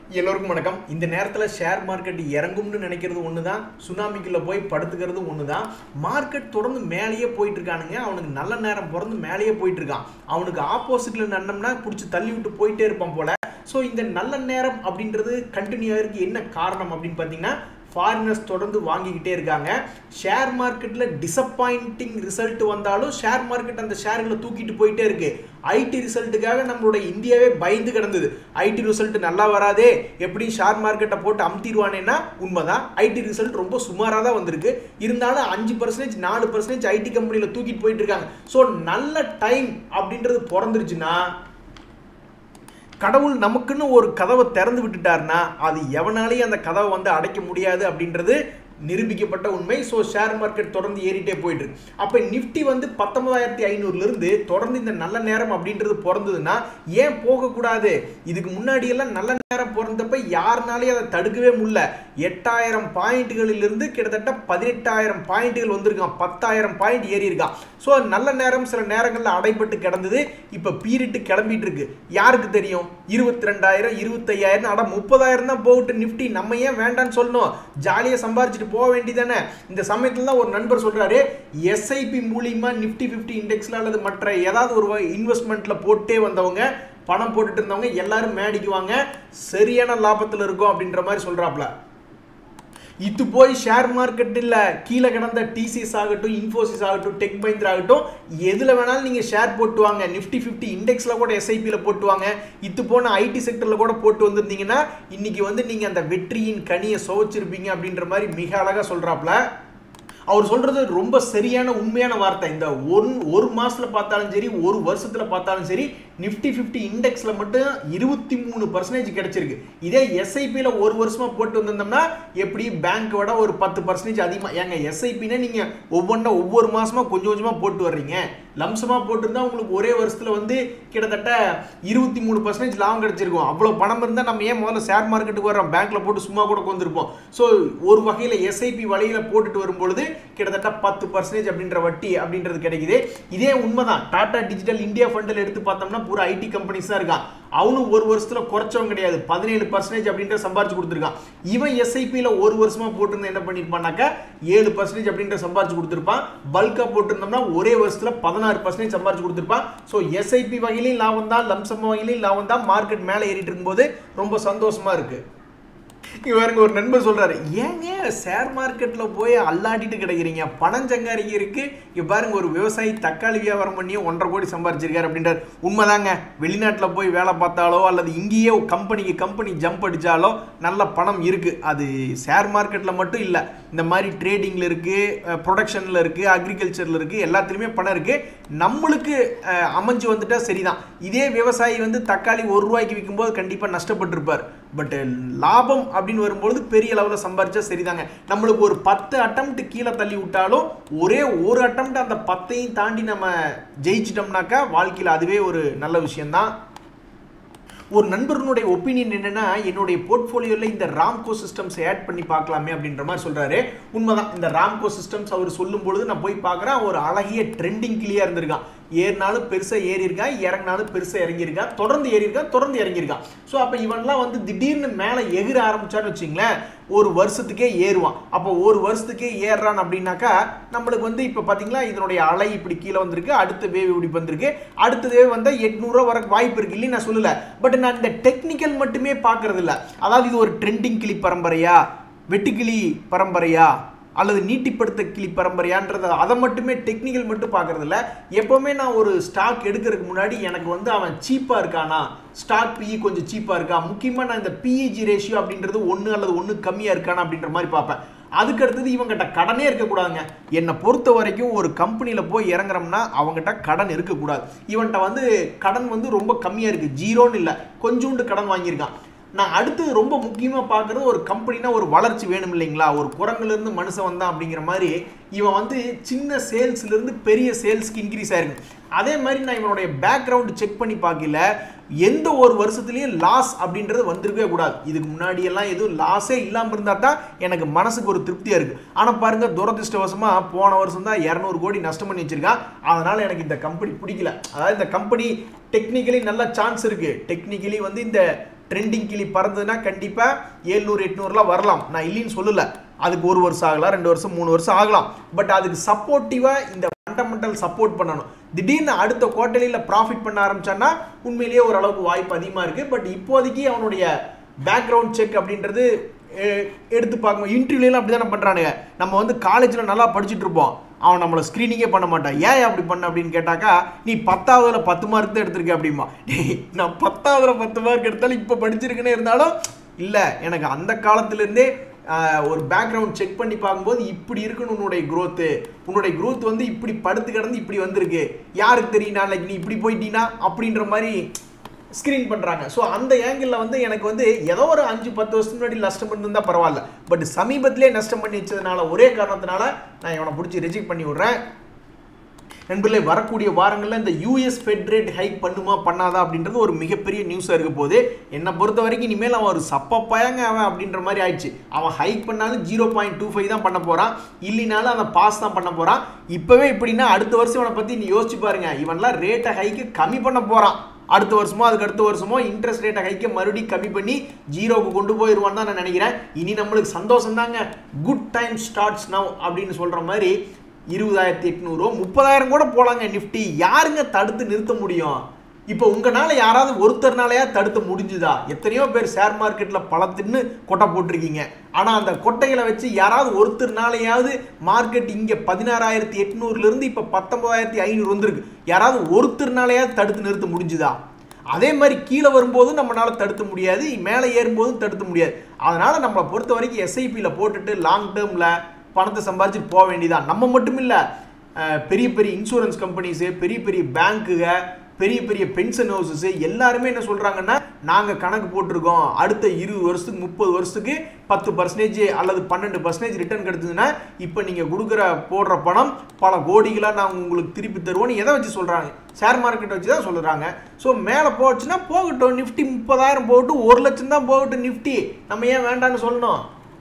எல்லோருக்கும் வணக்கம் இந்த நேரத்தில் ஷேர் மார்க்கெட் இறங்கும்னு நினைக்கிறது ஒன்று தான் சுனாமிக்குள்ளே போய் படுத்துக்கிறது ஒன்று தான் மார்க்கெட் தொடர்ந்து மேலேயே போயிட்டு இருக்கானுங்க அவனுக்கு நல்ல நேரம் பிறந்து மேலேயே போயிட்டு இருக்கான் அவனுக்கு ஆப்போசிட்டில் நன்னம்னா பிடிச்சி தள்ளி விட்டு போயிட்டே இருப்பான் போல ஸோ இந்த நல்ல நேரம் அப்படின்றது கண்டினியூ ஆகிருக்கு என்ன காரணம் அப்படின்னு பார்த்தீங்கன்னா ஃபாரினர்ஸ் தொடர்ந்து வாங்கிக்கிட்டே இருக்காங்க ஷேர் மார்க்கெட்டில் டிசப்பாயிண்டிங் ரிசல்ட் வந்தாலும் ஷேர் மார்க்கெட் அந்த ஷேர்களை தூக்கிட்டு போயிட்டே இருக்கு ஐடி ரிசல்ட்டுக்காக நம்மளோட இந்தியாவே பயந்து கிடந்தது ஐடி ரிசல்ட் நல்லா வராதே எப்படி ஷேர் மார்க்கெட்டை போட்டு அமுத்திடுவானேன்னா உண்மைதான் ஐடி ரிசல்ட் ரொம்ப சுமாராக தான் வந்திருக்கு இருந்தாலும் அஞ்சு பர்சன்டேஜ் நாலு பர்சன்டேஜ் ஐடி கம்பெனியில் தூக்கிட்டு போயிட்டு இருக்காங்க ஸோ நல்ல டைம் அப்படின்றது பிறந்துருச்சுன்னா கடவுள் நமக்குன்னு ஒரு கதவை திறந்து விட்டுட்டாருன்னா அது எவனாலையும் அந்த கதவை வந்து அடைக்க முடியாது அப்படின்றது நிரூபிக்கப்பட்ட உண்மை ஸோ ஷேர் மார்க்கெட் தொடர்ந்து ஏறிட்டே போயிட்டு இருக்கு அப்போ நிஃப்டி வந்து பத்தொன்பதாயிரத்தி ஐநூறுலேருந்து தொடர்ந்து இந்த நல்ல நேரம் அப்படின்றது பிறந்ததுன்னா ஏன் போகக்கூடாது இதுக்கு முன்னாடி எல்லாம் நல்ல நேரம் பிறந்தப்ப யாருனாலையும் அதை தடுக்கவே முடியல எட்டாயிரம் பாயிண்ட்டுகளிலிருந்து கிட்டத்தட்ட பதினெட்டாயிரம் பாயிண்ட்டுகள் வந்திருக்கான் பத்தாயிரம் பாயிண்ட் ஏறி இருக்கான் ஸோ நல்ல நேரம் சில நேரங்களில் அடைபட்டு கிடந்தது இப்போ பீரிட்டு கிளம்பிட்டு இருக்கு யாருக்கு தெரியும் இருபத்தி ரெண்டாயிரம் இருபத்தையாயிரம் அட முப்பதாயிரம் தான் போகட்டு நிஃப்டி நம்ம ஏன் வேண்டான்னு சொல்லணும் ஜாலியாக சம்பாரிச்சிட்டு போக வேண்டியதானே இந்த சமயத்தில் தான் ஒரு நண்பர் சொல்றாரு எஸ்ஐபி மூலியமா நிஃப்டி ஃபிஃப்டி இண்டெக்ஸ்ல அல்லது மற்ற ஏதாவது ஒரு இன்வெஸ்ட்மெண்ட்ல போட்டே வந்தவங்க பணம் போட்டுட்டு இருந்தவங்க எல்லாரும் மேடிக்குவாங்க சரியான லாபத்தில் இருக்கும் அப்படின்ற மாதிரி சொல்றாப்ல இது போய் ஷேர் மார்க்கெட்டில் கீழே கிடந்த டிசிஎஸ் ஆகட்டும் இன்ஃபோசிஸ் ஆகட்டும் டெக் மஹிந்திரா ஆகட்டும் எதில் வேணாலும் நீங்கள் ஷேர் போட்டு வாங்க நிஃப்டி ஃபிஃப்டி இண்டெக்ஸில் கூட எஸ்ஐபியில் போட்டு வாங்க இது போன ஐடி செக்டரில் கூட போட்டு வந்திருந்தீங்கன்னா இன்னைக்கு வந்து நீங்கள் அந்த வெற்றியின் கனியை சுவைச்சிருப்பீங்க அப்படின்ற மாதிரி மிக அழகாக சொல்கிறாப்புல அவர் சொல்றது ரொம்ப சரியான உண்மையான வார்த்தை இந்த ஒன் ஒரு மாசத்துல பார்த்தாலும் சரி ஒரு வருஷத்துல பார்த்தாலும் சரி நிஃப்டி ஃபிஃப்டி இண்டெக்ஸ்ல மட்டும் இருபத்தி மூணு பர்சன்டேஜ் கிடைச்சிருக்கு இதே எஸ்ஐபியில் ஒரு வருஷமா போட்டு வந்திருந்தோம்னா எப்படி பேங்க் விட ஒரு பத்து பர்சன்டேஜ் அதிகமாக ஏங்க எஸ்ஐபின்னா நீங்க ஒவ்வொன்றா ஒவ்வொரு மாசமா கொஞ்சம் கொஞ்சமா போட்டு வர்றீங்க லம்சமா போட்டிருந்தா உங்களுக்கு ஒரே வருஷத்துல வந்து கிட்டத்தட்ட இருபத்தி மூணு பர்சன்டேஜ் லாபம் கிடைச்சிருக்கும் அவ்வளோ பணம் இருந்தால் நம்ம ஏன் முதல்ல ஷேர் மார்க்கெட்டுக்கு வரோம் பேங்க்ல போட்டு சும்மா கூட உட்காந்துருப்போம் ஸோ ஒரு வகையில் எஸ்ஐபி வழியில போட்டுட்டு வரும்பொழுது கிட்டத்தட்ட பத்து பர்சன்டேஜ் அப்படின்ற வட்டி அப்படின்றது கிடைக்குது இதே உண்மைதான் டாடா டிஜிட்டல் இந்தியா ஃபண்டில் எடுத்து பார்த்தோம்னா பூரா ஐடி கம்பெனிஸ் தான் இருக்கான் அவனும் ஒரு வருஷத்துல குறைச்சவன் கிடையாது பதினேழு பர்சன்டேஜ் அப்படின்ற சம்பாரிச்சு கொடுத்துருக்கான் இவன் எஸ்ஐபியில் ஒரு வருஷமா போட்டிருந்தா என்ன பண்ணியிருப்பான்னாக்கா ஏழு பர்சன்டேஜ் அப்படின்ற சம்பாரிச்சு கொடுத்துருப்பான் பல்கா போட்டிருந்தோம்னா ஒரே வருஷத்துல பதினாறு பர்சன்டேஜ் சம்பாரிச்சு கொடுத்துருப்பான் ஸோ எஸ்ஐபி வகையிலையும் லாபம் தான் லம்சம் வகையிலையும் லாபம் தான் மார்க்கெட் மேலே ஏறிட்டு இருக்கும்போது ரொம்ப சந்தோஷமா இருக்கு இவருங்க ஒரு நண்பர் சொல்றாரு ஏங்க ஷேர் மார்க்கெட்ல போய் அல்லாடிட்டு கிடைக்கிறீங்க பணம் சங்காரிக்கிறதுக்கு இங்க பாருங்க ஒரு விவசாயி தக்காளி வியாபாரம் பண்ணி ஒன்றரை கோடி சம்பாரிச்சிருக்காரு அப்படின்றார் உண்மைதாங்க வெளிநாட்டில் போய் வேலை பார்த்தாலோ அல்லது இங்கேயே கம்பெனிக்கு கம்பெனி ஜம்ப் அடிச்சாலோ நல்ல பணம் இருக்கு அது ஷேர் மார்க்கெட்ல மட்டும் இல்லை இந்த மாதிரி ட்ரேடிங்ல இருக்கு ப்ரொடக்ஷன்ல இருக்கு அக்ரிகல்ச்சர்ல இருக்கு எல்லாத்துலயுமே பணம் இருக்கு நம்மளுக்கு அஹ், அமைஞ்சு வந்துட்டா சரிதான் இதே விவசாயி வந்து தக்காளி ஒரு ரூபாய்க்கு விற்கும்போது கண்டிப்பாக நஷ்டப்பட்டிருப்பார் பட் லாபம் அப்படின்னு வரும்பொழுது பெரிய லெவலில் சம்பாரிச்சா சரிதாங்க நம்மளுக்கு ஒரு பத்து அட்டம்ப்ட் கீழே தள்ளி விட்டாலும் ஒரே ஒரு அட்டம்ப்ட் அந்த பத்தையும் தாண்டி நம்ம ஜெயிச்சிட்டோம்னாக்கா வாழ்க்கையில் அதுவே ஒரு நல்ல விஷயம்தான் ஒரு நண்பர்களுடைய ஒப்பீனியன் என்னன்னா என்னுடைய போர்ட்ஃபோலியோவில் இந்த ராம்கோ சிஸ்டம்ஸ் ஆட் பண்ணி பார்க்கலாமே அப்படின்ற மாதிரி சொல்றாரு உண்மைதான் இந்த ராம்கோ சிஸ்டம்ஸ் அவர் சொல்லும் பொழுது நான் போய் பார்க்குறேன் ஒரு அழகிய ட்ரெண்டிங் கிளியாக இருந்திருக்கான் ஏறினாலும் பெருசாக ஏறி இருக்கான் இறங்கினாலும் பெருசாக இறங்கியிருக்கான் தொடர்ந்து ஏறி இருக்கான் தொடர்ந்து இறங்கியிருக்கான் ஸோ அப்போ இவன்லாம் வந்து திடீர்னு மேலே எகிர ஆரம்பிச்சான்னு வச்சுங்களேன் ஒரு வருஷத்துக்கே ஏறுவான் அப்போ ஒரு வருஷத்துக்கே ஏறுறான் அப்படின்னாக்கா நம்மளுக்கு வந்து இப்போ பார்த்தீங்களா இதனுடைய அலை இப்படி கீழே வந்திருக்கு அடுத்த வேவ் இப்படி வந்திருக்கு அடுத்த வேவ் வந்தால் எட்நூறுரூவா வர வாய்ப்பு இருக்கு இல்லைன்னு நான் சொல்லலை பட் நான் இந்த டெக்னிக்கல் மட்டுமே பார்க்கறது இல்ல அதாவது இது ஒரு ட்ரெண்டிங் கிளி பரம்பரையா வெட்டுக்கிளி பரம்பரையா அல்லது நீட்டிப்படுத்த கிளி பரம்பரையான்றத அதை மட்டுமே டெக்னிக்கல் மட்டும் பார்க்கறது இல்ல எப்போவுமே நான் ஒரு ஸ்டாக் எடுக்கிறதுக்கு முன்னாடி எனக்கு வந்து அவன் சீப்பாக இருக்கானா ஸ்டாக் பிஇ கொஞ்சம் சீப்பாக இருக்கா முக்கியமாக நான் இந்த பிஇஜி ரேஷியோ அப்படின்றது ஒன்று அல்லது ஒன்று கம்மியாக இருக்கானா அப்படின்ற மாதிரி பார்ப்பேன் அதுக்கு அடுத்தது இவங்ககிட்ட கடனே இருக்கக்கூடாதுங்க என்னை பொறுத்த வரைக்கும் ஒரு கம்பெனியில் போய் இறங்குறோம்னா அவங்ககிட்ட கடன் இருக்கக்கூடாது இவன்கிட்ட வந்து கடன் வந்து ரொம்ப கம்மியாக இருக்குது ஜீரோன்னு இல்லை கொஞ்சோண்டு கடன் வாங்கியிருக்கான் நான் அடுத்து ரொம்ப முக்கியமாக பார்க்குறது ஒரு கம்பெனினா ஒரு வளர்ச்சி வேணும் இல்லைங்களா ஒரு குரங்குலேருந்து மனுஷன் வந்தான் அப்படிங்கிற மாதிரி இவன் வந்து சின்ன சேல்ஸ்லேருந்து பெரிய சேல்ஸ்க்கு இன்க்ரீஸ் ஆயிருக்கு அதே மாதிரி நான் இவனுடைய பேக்ரவுண்ட் செக் பண்ணி பார்க்கல எந்த ஒரு வருஷத்துலையும் லாஸ் அப்படின்றது வந்திருக்கவே கூடாது இதுக்கு முன்னாடி எல்லாம் எதுவும் லாஸே இல்லாமல் இருந்தால் தான் எனக்கு மனசுக்கு ஒரு திருப்தியாக இருக்குது ஆனால் பாருங்க துரதிருஷ்டவசமாக போன வருஷம் தான் இரநூறு கோடி நஷ்டம் பண்ணி வச்சிருக்கான் அதனால் எனக்கு இந்த கம்பெனி பிடிக்கல அதாவது இந்த கம்பெனி டெக்னிக்கலி நல்ல சான்ஸ் இருக்கு டெக்னிக்கலி வந்து இந்த ட்ரெண்டிங் கிளி பறந்ததுன்னா கண்டிப்பாக ஏழ்நூறு எட்நூறுலாம் வரலாம் நான் இல்லைன்னு சொல்லலை அதுக்கு ஒரு வருஷம் ஆகலாம் ரெண்டு வருஷம் மூணு வருஷம் ஆகலாம் பட் அதுக்கு சப்போர்ட்டிவாக இந்த ஃபண்டமெண்டல் சப்போர்ட் பண்ணணும் திடீர்னு அடுத்த குவார்டர்லியில் ப்ராஃபிட் பண்ண ஆரம்பிச்சான்னா உண்மையிலேயே ஓரளவுக்கு வாய்ப்பு அதிகமாக இருக்குது பட் இப்போதைக்கு அவனுடைய பேக்ரவுண்ட் செக் அப்படின்றது எ- எடுத்து பார்க்கும் இன்டர்வியூலாம் அப்படி தானே பண்ணுறானுங்க நம்ம வந்து காலேஜில் நல்லா படிச்சுட்டு இருப்போம் அவன் நம்மளை ஸ்க்ரீனிங்கே பண்ண மாட்டான் ஏன் அப்படி பண்ண அப்படின்னு கேட்டாக்கா நீ பத்தாவதுல பத்து மார்க் தான் எடுத்திருக்க அப்படிமா டேய், நான் பத்தாவதுல பத்து மார்க் எடுத்தாலும் இப்போ படிச்சிருக்கேனே இருந்தாலும் இல்லை எனக்கு அந்த காலத்துலேருந்தே ஒரு பேக்ரவுண்ட் செக் பண்ணி பார்க்கும்போது இப்படி இருக்குன்னு உன்னுடைய growth உன்னுடைய growth வந்து இப்படி படுத்து கிடந்து இப்படி வந்திருக்கு யாருக்கு தெரியும் நாளைக்கு நீ இப்படி போயிட்டீங்கன்னா அப்படின்ற மாதிரி ஸ்க்ரீன் பண்ணுறாங்க ஸோ அந்த ஏங்கிளில் வந்து எனக்கு வந்து ஏதோ ஒரு அஞ்சு பத்து வருஷத்துக்கு முன்னாடி நஷ்டம் பண்ணிருந்தா பரவாயில்ல பட் சமீபத்திலே நஷ்டம் பண்ணி வச்சதுனால ஒரே காரணத்தினால நான் இவனை பிடிச்சி ரிஜெக்ட் பண்ணி விட்றேன் நண்பர்களே வரக்கூடிய வாரங்களில் இந்த யூஎஸ் ஃபெட் ரேட் ஹைக் பண்ணுமா பண்ணாதா அப்படின்றது ஒரு மிகப்பெரிய நியூஸாக இருக்க போது என்னை பொறுத்த வரைக்கும் இனிமேல் அவன் ஒரு சப்பப்பாயங்க அவன் அப்படின்ற மாதிரி ஆயிடுச்சு அவன் ஹைக் பண்ணாலும் ஜீரோ பாயிண்ட் டூ ஃபைவ் தான் பண்ண போகிறான் இல்லைனாலும் அவன் பாஸ் தான் பண்ண போகிறான் இப்போவே இப்படின்னா அடுத்த வருஷம் இவனை பற்றி நீ யோசிச்சு பாருங்க இவன்லாம் ரேட்டை ஹைக்கு கம்மி பண்ண போகிறான் அடுத்த வருஷமோ அதுக்கு அடுத்த வருஷமோ இன்ட்ரெஸ்ட் ரேட்டை ஹைக்க மறுபடியும் கம்மி பண்ணி ஜீரோவுக்கு கொண்டு போயிடுவான்னு தான் நான் நினைக்கிறேன் இனி நம்மளுக்கு சந்தோஷம் தாங்க குட் டைம் ஸ்டார்ட்ஸ் நவ் அப்படின்னு சொல்கிற மாதிரி இருபதாயிரத்தி எட்நூறு முப்பதாயிரம் கூட போலாங்க நிஃப்டி யாருங்க தடுத்து நிறுத்த முடியும் இப்போ உங்களால யாராவது ஒருத்தர்னாலயா தடுத்து முடிஞ்சுதா எத்தனையோ பேர் ஷேர் மார்க்கெட்ல பழத்துன்னு கொட்டை போட்டிருக்கீங்க ஆனா அந்த கொட்டைகளை வச்சு யாராவது ஒருத்தர்னாலையாவது மார்க்கெட் இங்க பதினாறாயிரத்தி எட்நூறுல இருந்து இப்ப பத்தொன்பதாயிரத்தி ஐநூறு வந்திருக்கு யாராவது ஒருத்தர்னாலையாவது தடுத்து நிறுத்த முடிஞ்சுதா அதே மாதிரி கீழே வரும்போதும் நம்மளால தடுக்க முடியாது மேலே ஏறும்போதும் தடுக்க முடியாது அதனால நம்மளை பொறுத்த வரைக்கும் எஸ்ஐபியில் போட்டுட்டு லாங் டேர்மில் பணத்தை சம்பாரிச்சுட்டு போக வேண்டியதான் நம்ம மட்டும் இல்லை பெரிய பெரிய இன்சூரன்ஸ் கம்பெனிஸு பெரிய பெரிய பேங்க்குக பெரிய பெரிய பென்ஷன் ஹவுசஸ் எல்லாருமே என்ன சொல்கிறாங்கன்னா நாங்கள் கணக்கு போட்டிருக்கோம் அடுத்த இருபது வருஷத்துக்கு முப்பது வருஷத்துக்கு பத்து பர்சன்டேஜ் அல்லது பன்னெண்டு பர்சன்டேஜ் ரிட்டர்ன் கிடைச்சதுன்னா இப்போ நீங்கள் கொடுக்குற போடுற பணம் பல கோடிகளாக நாங்கள் உங்களுக்கு திருப்பி தருவோம்னு எதை வச்சு சொல்கிறாங்க ஷேர் மார்க்கெட்டை வச்சு தான் சொல்கிறாங்க ஸோ மேலே போச்சுன்னா போகட்டும் நிஃப்டி முப்பதாயிரம் போகட்டும் ஒரு லட்சம் தான் போகட்டும் நிஃப்டி நம்ம ஏன் வேண்டாம்னு சொல்லணும்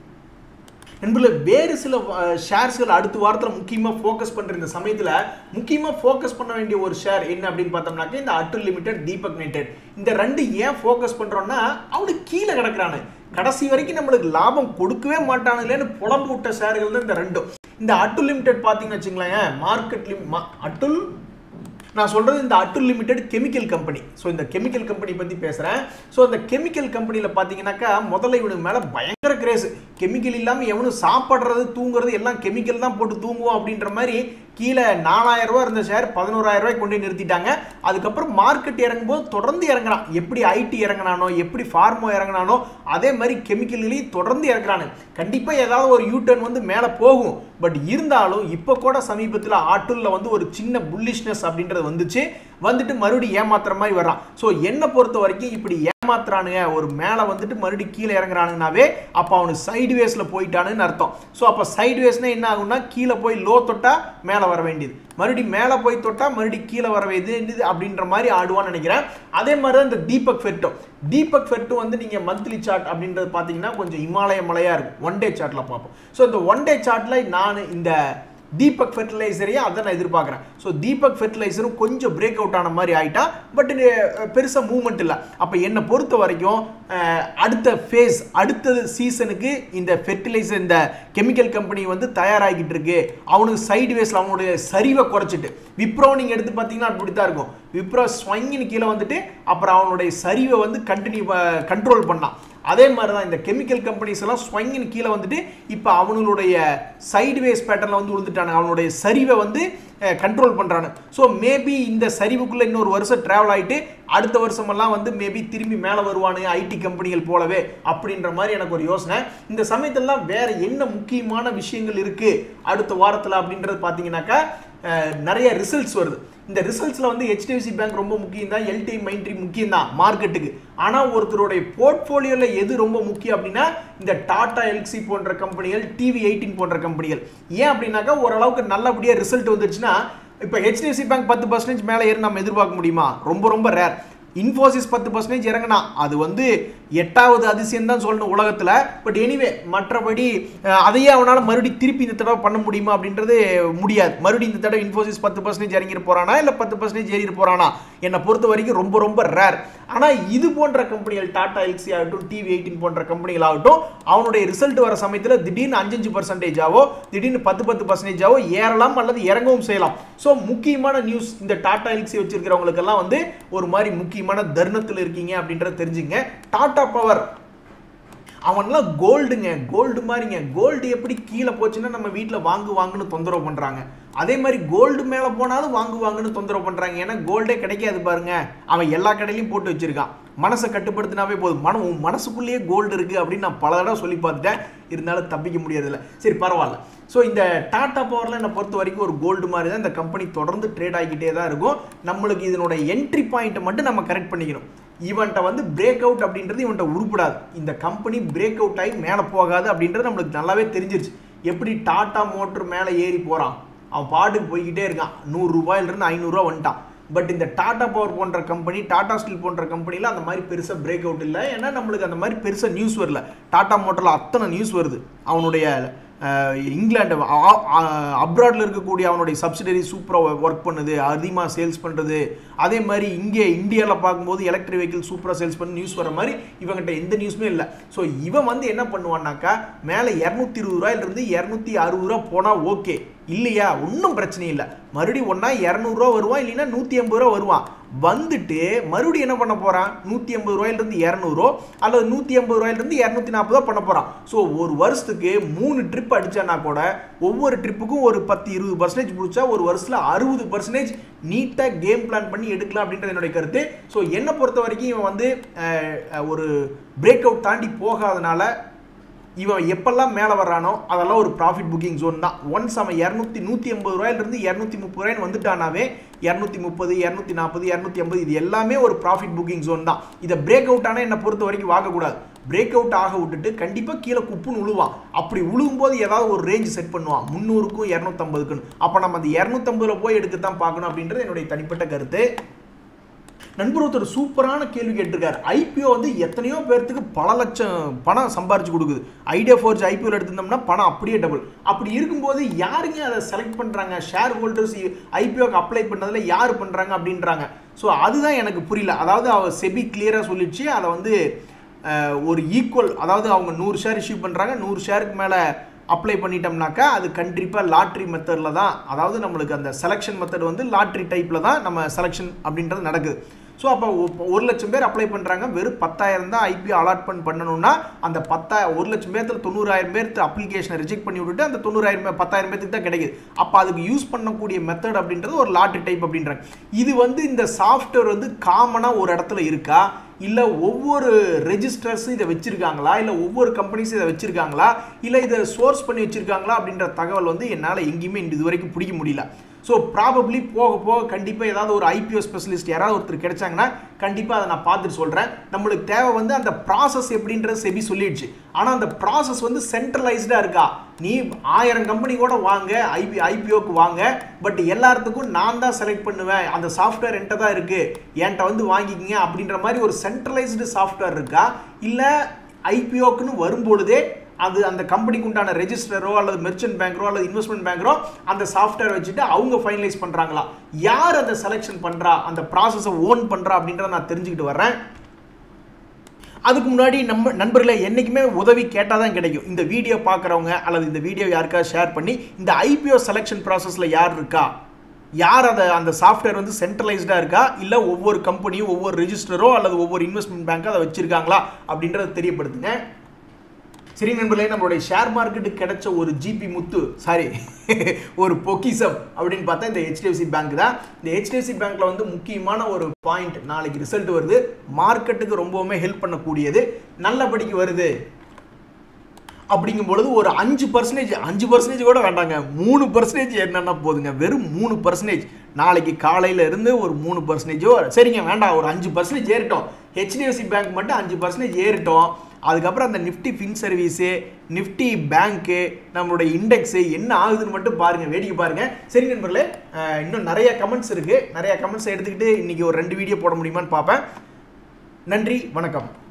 நண்பர்களே வேறு சில ஷேர்ஸ்கள் அடுத்த வாரத்தில் முக்கியமாக ஃபோக்கஸ் பண்ணுற இந்த சமயத்தில் முக்கியமாக ஃபோக்கஸ் பண்ண வேண்டிய ஒரு ஷேர் என்ன அப்படின்னு பார்த்தோம்னாக்க இந்த அட்டுல் லிமிடெட் தீபக் லிமிடெட் இந்த ரெண்டு ஏன் ஃபோக்கஸ் பண்ணுறோன்னா அவனுக்கு கீழே கிடக்குறானு கடைசி வரைக்கும் நம்மளுக்கு லாபம் கொடுக்கவே மாட்டானுங்களேன்னு புலம்பு விட்ட ஷேர்கள் தான் இந்த ரெண்டும் இந்த அட்டுல் லிமிடெட் பார்த்தீங்கன்னு வச்சுங்களேன் மார்க்கெட் லிம் அட்டுல் நான் சொல்கிறது இந்த Atul limited chemical company so இந்த கெமிக்கல் கம்பெனி பற்றி பேசுகிறேன் ஸோ அந்த கெமிக்கல் கம்பெனியில் பார்த்தீங்கன்னாக்கா முதல்ல இவனுக்கு மேலே பயங்கர கிரேஸ் கெமிக்கல் இல்லாமல் எவனும் சாப்பிட்றது தூங்குறது எல்லாம் கெமிக்கல் தான் போட்டு தூங்குவோம் அப்படின்ற மாதிரி கீழே நாலாயிரம் ரூபா இருந்த ஷேர் பதினோராயிரம் ரூபாய் கொண்டு போய் நிறுத்திட்டாங்க அதுக்கப்புறம் மார்க்கெட் இறங்கும்போது தொடர்ந்து இறங்குறான் எப்படி ஐடி இறங்கினானோ எப்படி ஃபார்மோ இறங்கினானோ அதே மாதிரி கெமிக்கல்களையும் தொடர்ந்து இறங்குறானு கண்டிப்பாக ஏதாவது ஒரு யூ டர்ன் வந்து மேலே போகும் பட் இருந்தாலும் இப்போ கூட சமீபத்தில் ஆட்டூரில் வந்து ஒரு சின்ன புல்லிஷ்னஸ் அப்படின்றது வந்துச்சு வந்துட்டு மறுபடியும் ஏமாத்துற மாதிரி வர்றான் ஸோ என்னை பொறுத்த வரைக்கும் இப்படி ஏமாத்துறானுங்க ஒரு மேலே வந்துட்டு மறுபடியும் கீழே இறங்குறானுங்கனாவே அப்போ அவனுக்கு சைடு வேஸில் போயிட்டானுன்னு அர்த்தம் ஸோ அப்போ சைடு வேஸ்னா என்ன ஆகும்னா கீழே போய் லோ தொட்டா மேலே வர வேண்டியது மறுபடியும் மேலே போய் தொட்டா மறுபடியும் கீழே வர வேண்டியது அப்படின்ற மாதிரி ஆடுவான்னு நினைக்கிறேன் அதே மாதிரி தான் இந்த தீபக் ஃபெர்ட்டும் தீபக் ஃபெர்ட்டும் வந்து நீங்கள் மந்த்லி சார்ட் அப்படின்றது பார்த்தீங்கன்னா கொஞ்சம் இமாலய மலையாக இருக்கும் ஒன் டே சார்ட்டில் பார்ப்போம் ஸோ இந்த ஒன் டே சார்ட்டில் நான் இந்த தீபக் ஃபெர்டிலைசரையே அதை நான் எதிர்பார்க்குறேன் ஸோ தீபக் ஃபெர்டிலைசரும் கொஞ்சம் பிரேக் அவுட் ஆன மாதிரி ஆயிட்டா பட் பெருசாக மூவ்மெண்ட் இல்லை அப்போ என்னை பொறுத்த வரைக்கும் அஹ், அடுத்த ஃபேஸ் அடுத்த சீசனுக்கு இந்த ஃபெர்டிலைசர் இந்த கெமிக்கல் கம்பெனி வந்து தயாராகிட்டு இருக்கு அவனுக்கு சைடு வேஸில் அவனுடைய சரிவை குறைச்சிட்டு விப்ரோ நீங்கள் எடுத்து பார்த்தீங்கன்னா அப்படி தான் இருக்கும் விப்ரோ ஸ்வங்கின்னு கீழே வந்துட்டு அப்புறம் அவனுடைய சரிவை வந்து கண்டினியூ கண்ட்ரோல் பண்ணான் அதே மாதிரி தான் இந்த கெமிக்கல் கம்பெனிஸ் எல்லாம் ஸ்வங்கின்னு கீழே வந்துட்டு இப்போ அவனுடைய சைடு வேஸ் பேட்டர்னில் வந்து விழுந்துட்டானுங்க அவனுடைய சரிவை வந்து கண்ட்ரோல் பண்ணுறானு ஸோ மேபி இந்த சரிவுக்குள்ளே இன்னொரு வருஷம் ட்ராவல் ஆகிட்டு அடுத்த வருஷமெல்லாம் வந்து மேபி திரும்பி மேலே வருவானுங்க ஐடி கம்பெனிகள் போலவே அப்படின்ற மாதிரி எனக்கு ஒரு யோசனை இந்த சமயத்திலலாம் வேற என்ன முக்கியமான விஷயங்கள் இருக்குது அடுத்த வாரத்தில் அப்படின்றது பார்த்தீங்கன்னாக்கா அஹ், நிறைய ரிசல்ட்ஸ் வருது இந்த ரிசல்ட்ஸில் வந்து ஹெச்டிஎஃப்சி பேங்க் ரொம்ப முக்கியம் தான் எல்டி மைண்ட்ரி முக்கியம் தான் மார்க்கெட்டுக்கு ஆனால் ஒருத்தருடைய போர்ட்ஃபோலியோவில் எது ரொம்ப முக்கியம் அப்படின்னா இந்த டாடா எல்சி போன்ற கம்பெனிகள் டிவி எயிட்டின் போன்ற கம்பெனிகள் ஏன் அப்படின்னாக்கா ஓரளவுக்கு நல்லபடியாக ரிசல்ட் வந்துருச்சுன்னா இப்போ ஹெச்டிஎஃப்சி பேங்க் பத்து பர்சன்டேஜ் மேலே ஏறி நம்ம எதிர்பார்க்க முடியுமா ரொம்ப ரொம்ப ரேர் இன்ஃபோசிஸ் பத்து பர்சன்டேஜ் இறங்கினா அது வந்து எட்டாவது அதிசயம் தான் சொல்லணும் உலகத்தில் பட் எனிவே மற்றபடி அஹ், அதையே அவனால் மறுபடியும் திருப்பி இந்த தடவை பண்ண முடியுமா அப்படின்றது முடியாது மறுபடியும் இந்த தடவை இன்ஃபோசிஸ் பத்து பர்சன்டேஜ் இறங்கிட்டு போறானா இல்லை பத்து பர்சன்டேஜ் ஏறிட்டு போறானா என்னை பொறுத்த வரைக்கும் ரொம்ப ரொம்ப ரேர் ஆனால் இது போன்ற கம்பெனிகள் டாடா எல்சி ஆகட்டும் டிவி எயிட்டின் போன்ற கம்பெனிகள் ஆகட்டும் அவனுடைய ரிசல்ட் வர சமயத்தில் திடீர்னு அஞ்சஞ்சு பர்சன்டேஜாவோ திடீர்னு பத்து பத்து பர்சன்டேஜாவோ ஏறலாம் அல்லது இறங்கவும் செய்யலாம் ஸோ முக்கியமான நியூஸ் இந்த டாடா எல்சி வச்சிருக்கிறவங்களுக்கெல்லாம் வந்து ஒரு மாதிரி முக்கியமான தருணத்தில் இருக்கீங்க அப்படின்றத தெரிஞ்சுங்க டாடா பவர் அவன்லாம் கோல்டுங்க கோல்டு மாதிரிங்க கோல்டு எப்படி கீழே போச்சுன்னா நம்ம வீட்டில் வாங்கு வாங்குன்னு தொந்தரவு பண்ணுறாங்க அதே மாதிரி கோல்டு மேலே போனாலும் வாங்கு வாங்குன்னு தொந்தரவு பண்ணுறாங்க ஏன்னா கோல்டே கிடைக்காது பாருங்க அவன் எல்லா கடையிலையும் போட்டு வச்சிருக்கான் மனசை கட்டுப்படுத்தினாவே போதும் மனம் உன் மனசுக்குள்ளேயே கோல்டு இருக்குது அப்படின்னு நான் பல தடவை சொல்லி பார்த்துட்டேன் இருந்தாலும் தப்பிக்க முடியறதில்ல சரி பரவாயில்ல ஸோ இந்த டாடா பவரில் என்னை பொறுத்த வரைக்கும் ஒரு கோல்டு மாதிரி தான் இந்த கம்பெனி தொடர்ந்து ட்ரேட் ஆகிக்கிட்டே தான் இருக்கும் நம்மளுக்கு இதனோட என்ட்ரி பாயிண்ட்டை மட்டும் நம்ம கரெக்ட் பண்ணிக்கணும் இவன்ட்ட வந்து பிரேக் அவுட் அப்படின்றது இவன்ட்ட உருப்படாது இந்த கம்பெனி பிரேக் அவுட் ஆகி மேலே போகாது அப்படின்றது நம்மளுக்கு நல்லாவே தெரிஞ்சிருச்சு எப்படி டாடா மோட்டர் மேலே ஏறி போகிறான் அவன் பாட்டுக்கு போய்கிட்டே இருக்கான் நூறு ரூபாயிலிருந்து ஐநூறுரூவா வந்துட்டான் பட் இந்த டாடா பவர் போன்ற கம்பெனி டாடா ஸ்டீல் போன்ற கம்பெனியில் அந்த மாதிரி பெருசாக பிரேக் அவுட் இல்லை ஏன்னா நம்மளுக்கு அந்த மாதிரி பெருசாக நியூஸ் வரல டாடா மோட்டரில் அத்தனை நியூஸ் வருது அவனுடைய அஹ், இங்கிலாந்து அப்ராடில் இருக்கக்கூடிய அவனுடைய சப்சிடரி சூப்பராக ஒர்க் பண்ணுது அதிகமாக சேல்ஸ் பண்ணுறது அதே மாதிரி இங்கே இந்தியாவில் பார்க்கும்போது எலக்ட்ரிக் வெஹிக்கிள் சூப்பராக சேல்ஸ் பண்ணி நியூஸ் வர மாதிரி இவங்கிட்ட எந்த நியூஸுமே இல்லை ஸோ இவன் வந்து என்ன பண்ணுவான்னாக்கா மேலே இரநூத்தி இருபது ரூபாயிலிருந்து இரநூத்தி அறுபது ரூபா போனால் ஓகே இல்லையா ஒன்றும் பிரச்சனை இல்லை மறுபடியும் ஒன்றா இரநூறுவா வருவான் இல்லைன்னா நூற்றி ஐம்பது ரூபா வருவான் வந்துட்டு மறுபடியும் என்ன பண்ண போகிறான் நூற்றி ஐம்பது ரூபாயிலிருந்து இரநூறோ அல்லது நூற்றி ஐம்பது ரூபாயிலிருந்து இரநூத்தி நாற்பது ரூபா பண்ண போகிறான் ஸோ ஒரு வருஷத்துக்கு மூணு ட்ரிப் அடிச்சானா கூட ஒவ்வொரு ட்ரிப்புக்கும் ஒரு பத்து இருபது பர்சன்டேஜ் முடிச்சா ஒரு வருஷத்தில் அறுபது பர்சன்டேஜ் நீட்டாக கேம் பிளான் பண்ணி எடுக்கலாம் அப்படின்றது என்னுடைய கருத்து ஸோ என்னை பொறுத்த வரைக்கும் இவன் வந்து அஹ், அஹ், ஒரு பிரேக் அவுட் தாண்டி போகாதனால இவன் எப்பெல்லாம் மேலே வர்றானோ அதெல்லாம் ஒரு ப்ராஃபிட் புக்கிங் ஜோன் தான் ஒன்ஸ் அவன் இரநூத்தி நூற்றி ஐம்பது ரூபாயிலிருந்து இரநூத்தி முப்பது ரூபாய்னு வந்துட்டானாவே இரநூத்தி முப்பது இரநூத்தி நாற்பது இரநூத்தி ஐம்பது இது எல்லாமே ஒரு ப்ராஃபிட் புக்கிங் ஜோன் தான் இதை பிரேக் அவுட் ஆனால் என்னை பொறுத்த வரைக்கும் வாங்கக்கூடாது பிரேக் அவுட் ஆக விட்டுட்டு கண்டிப்பாக கீழே குப்புன்னு உழுவான் அப்படி உழுவும்போது ஏதாவது ஒரு ரேஞ்ச் செட் பண்ணுவான் முந்நூறுக்கும் இரநூத்தம்பதுக்குன்னு அப்போ நம்ம அந்த இரநூத்தம்பதுல போய் எடுக்கத்தான் பார்க்கணும் அப்படின்றது என்னுடைய தனிப்பட்ட கருத்து நண்பர் ஒருத்தர் சூப்பரான கேள்வி கேட்டிருக்காரு ஐபிஓ வந்து எத்தனையோ பேர்த்துக்கு பல லட்சம் பணம் சம்பாரிச்சு கொடுக்குது ஐடியா ஃபோர்ஜ் ஐபிஓவில் எடுத்திருந்தோம்னா பணம் அப்படியே டபுள் அப்படி இருக்கும்போது யாருங்க அதை செலக்ட் பண்ணுறாங்க ஷேர் ஹோல்டர்ஸ் ஐபிஓக்கு அப்ளை பண்ணதில் யார் பண்ணுறாங்க அப்படின்றாங்க ஸோ அதுதான் எனக்கு புரியல அதாவது அவர் செபி கிளியராக சொல்லிடுச்சு அதை வந்து அஹ், ஒரு ஈக்குவல் அதாவது அவங்க நூறு ஷேர் இஷ்யூ பண்ணுறாங்க நூறு ஷேருக்கு மேலே அப்ளை பண்ணிட்டோம்னாக்கா அது கண்டிப்பாக லாட்ரி மெத்தடில் தான் அதாவது நம்மளுக்கு அந்த செலெக்ஷன் மெத்தட் வந்து லாட்ரி டைப்பில் தான் நம்ம செலெக்ஷன் அப்படின்றது நடக்குது ஸோ அப்போ ஒரு லட்சம் பேர் அப்ளை பண்ணுறாங்க வெறும் பத்தாயிரம் தான் ஐபிஓ அலாட்மெண்ட் பண்ணணும்னா அந்த பத்தா ஒரு லட்சம் பேர்த்தில் தொண்ணூறாயிரம் பேர்த்து அப்ளிகேஷனை ரிஜெக்ட் பண்ணி விட்டுட்டு அந்த தொண்ணூறாயிரம் பேர் பத்தாயிரம் பேர்த்துக்கு தான் கிடைக்குது அப்போ அதுக்கு யூஸ் பண்ணக்கூடிய மெத்தட் அப்படின்றது ஒரு லாட்ரி டைப் அப்படின்றாங்க இது வந்து இந்த சாஃப்ட்வேர் வந்து காமனாக ஒரு இடத்துல இருக்கா இல்லை ஒவ்வொரு ரெஜிஸ்டர்ஸும் இதை வச்சிருக்காங்களா இல்லை ஒவ்வொரு கம்பெனிஸும் இதை வச்சிருக்காங்களா இல்லை இதை சோர்ஸ் பண்ணி வச்சிருக்காங்களா அப்படின்ற தகவல் வந்து என்னால் எங்கேயுமே இது வரைக்கும் பிடிக்க முடியல ஸோ ப்ராபப்ளி போக போக கண்டிப்பாக ஏதாவது ஒரு ஐபிஓ ஸ்பெஷலிஸ்ட் யாராவது ஒருத்தர் கிடைச்சாங்கன்னா கண்டிப்பாக அதை நான் பார்த்துட்டு சொல்கிறேன் நம்மளுக்கு தேவை வந்து அந்த ப்ராசஸ் எப்படின்றது செபி சொல்லிடுச்சு ஆனால் அந்த ப்ராசஸ் வந்து சென்ட்ரலைஸ்டாக இருக்கா நீ ஆயிரம் கம்பெனி கூட வாங்க ஐபி ஐபிஓக்கு வாங்க பட் எல்லாத்துக்கும் நான் தான் செலக்ட் பண்ணுவேன் அந்த சாஃப்ட்வேர் என்கிட்ட தான் இருக்குது என்கிட்ட வந்து வாங்கிக்கிங்க அப்படின்ற மாதிரி ஒரு சென்ட்ரலைஸ்டு சாஃப்ட்வேர் இருக்கா இல்லை ஐபிஓக்குன்னு வரும்பொழுதே அது அந்த கம்பெனிக்கு உண்டான ரெஜிஸ்டரோ அல்லது மெர்ச்சன்ட் பேங்க்கோ அல்லது இன்வெஸ்ட்மெண்ட் பேங்க்கோ அந்த சாஃப்ட்வேர் வச்சுட்டு அவங்க ஃபைனலைஸ் பண்ணுறாங்களா யார் அந்த செலெக்ஷன் பண்ணுறா அந்த ப்ராசஸை ஓன் பண்ணுறா அப்படின்றத நான் தெரிஞ்சுக்கிட்டு வர்றேன் அதுக்கு முன்னாடி நம்ம நண்பர்களை என்றைக்குமே உதவி கேட்டால் தான் கிடைக்கும் இந்த வீடியோ பார்க்குறவங்க அல்லது இந்த வீடியோ யாருக்காவது ஷேர் பண்ணி இந்த ஐபிஓ செலெக்ஷன் ப்ராசஸில் யார் இருக்கா யார் அதை அந்த சாஃப்ட்வேர் வந்து சென்ட்ரலைஸ்டாக இருக்கா இல்லை ஒவ்வொரு கம்பெனியும் ஒவ்வொரு ரெஜிஸ்டரோ அல்லது ஒவ்வொரு இன்வெஸ்ட்மெண்ட் பேங்க்கோ அதை வச்சுருக்காங்களா அப்படின்றத தெரியப்படுத்துங்க சரி நண்பர்களே நம்மளுடைய ஷேர் மார்க்கெட்டுக்கு கிடைச்ச ஒரு ஜிபி முத்து சாரி ஒரு பொக்கிசம் அப்படின்னு பார்த்தா இந்த ஹெச்டிஎஃப்சி பேங்க் தான் இந்த ஹெச்டிஎஃப்சி பேங்க்ல வந்து முக்கியமான ஒரு பாயிண்ட் நாளைக்கு ரிசல்ட் வருது மார்க்கெட்டுக்கு ரொம்பவுமே ஹெல்ப் பண்ணக்கூடியது நல்லபடிக்கு வருது அப்படிங்கும் பொழுது ஒரு அஞ்சு பர்சன்டேஜ் அஞ்சு பர்சன்டேஜ் கூட வேண்டாங்க மூணு பர்சன்டேஜ் என்னன்னா போதுங்க வெறும் மூணு பர்சன்டேஜ் நாளைக்கு காலையில இருந்து ஒரு மூணு பர்சன்டேஜோ சரிங்க வேண்டாம் ஒரு அஞ்சு பர்சன்டேஜ் ஏறிட்டோம் ஹெச்டிஎஃப்சி பேங்க் மட்டும் அஞ்சு பர்சன்டேஜ் ஏறிட்டோம் அதுக்கப்புறம் அந்த Nifty fin service Nifty bank நம்மளுடைய இண்டெக்ஸு என்ன ஆகுதுன்னு மட்டும் பாருங்கள் வேடிக்கை பாருங்கள் சரி நண்பர்களே அஹ், இன்னும் நிறைய கமெண்ட்ஸ் இருக்குது நிறைய கமெண்ட்ஸ் எடுத்துக்கிட்டு இன்றைக்கி ஒரு ரெண்டு வீடியோ போட முடியுமான்னு பார்ப்பேன் நன்றி வணக்கம்